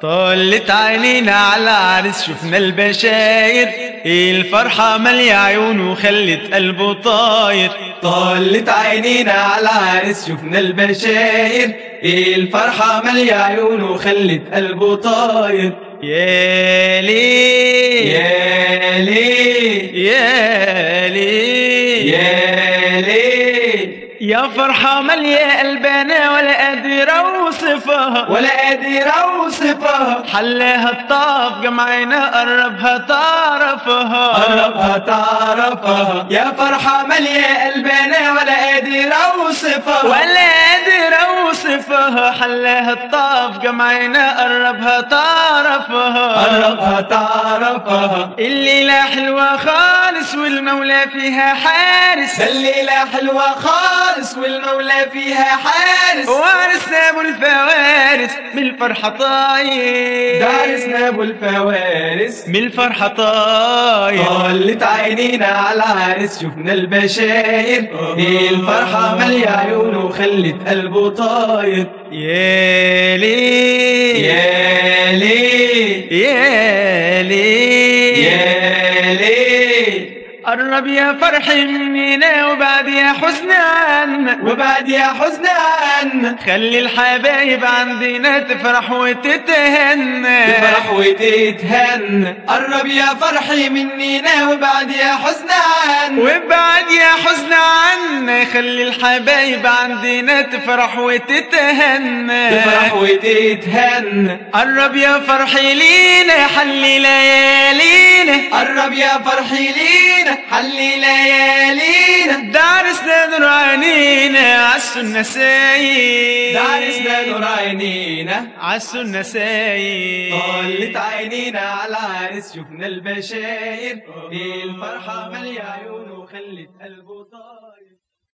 طلت عينينا على عرس شفنا البشاير الفرحة مالية عيونه خلت قلبه طاير طلت عينينا على عرس شفنا البشاير الفرحة مالية عيونه خلت قلبه طاير يا ليه يا ليه يا ليه يا ليه يا فرحة مالية قلبنا ولا قادر اوصفها ولا قادر اوصفها حلاها الطاف جمعنا قربها تعرفها قربها تعرفها يا فرحة مالية قلبنا ولا قادر اوصفها ولا قادر اوصفها حلاها الطاف جمعنا قربها تعرفها قربها تعرفها الليلة حلوة خالص والمولى فيها حارس ده الليلة حلوة خالص والمولى فيها حارس وارثنا ابو الفوارس من الفرحة طاير دارسنا ابو الفوارس من الفرحة طاير طلت عينينا على عرس شفنا البشاير الفرحة مالية عيونه خلت قلبه طاير يا ليه يا ليه يا ليه يا ليه قرب يا فرحي مننا وبعد يا حزن عنا وبعد يا حزن عنا خلي الحبايب عندنا تفرح وتتهنى تفرح وتتهنى قرب يا فرحي مننا وبعد يا حزن عنا وبعد يا حزن عنا خلي الحبايب عندنا تفرح وتتهنى تفرح وتتهنى قرب يا فرحي لينا حلي ليالينا قرب يا فرحي لينا حلي ليالينا دارسنا نور عينينا عالسنة سايق دارسنا نور عينينا عالسنة سايق طلت عينينا على عرس شفنا البشاير الفرحة مالية عيونه خلت قلبه طاير